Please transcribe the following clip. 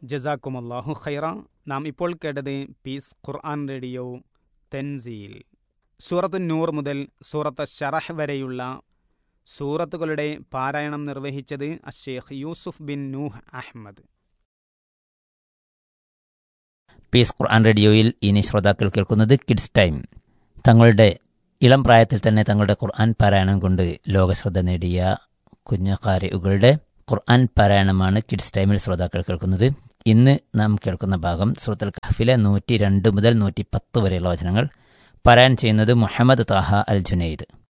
ജസാക്കുമല്ലാഹു ഖൈറ നാം ഇപ്പോൾ കേട്ടത് പീസ് ഖുർആൻ റേഡിയോ തെൻസീൽ സൂറത്തു നൂർ മുതൽ സൂറത്ത് ഷറഹ് വരെയുള്ള സൂറത്തുകളുടെ പാരായണം നിർവഹിച്ചത് അഷേഖ് Yusuf bin Nuh Ahmad peace Quran റേഡിയോയിൽ ഇനി ശ്രോതാക്കൾ കേൾക്കുന്നത് കിഡ്സ് ടൈം തങ്ങളുടെ ഇളം പ്രായത്തിൽ തന്നെ തങ്ങളുടെ ഖുർആൻ പാരായണം കൊണ്ട് ലോകശ്രദ്ധ നേടിയ കുഞ്ഞുകാരികളുടെ ഖുർആൻ പാരായണമാണ് കിഡ്സ് ടൈമിൽ ശ്രോതാക്കൾ കേൾക്കുന്നത് ഇന്ന് നാം കേൾക്കുന്ന ഭാഗം സുഹൃത്തുൽ കഹഫിലെ നൂറ്റി രണ്ട് മുതൽ നൂറ്റി പത്ത് വരെയുള്ള വചനങ്ങൾ പാരായണം ചെയ്യുന്നത് മുഹമ്മദ് താഹ അൽ ജുനൈദ്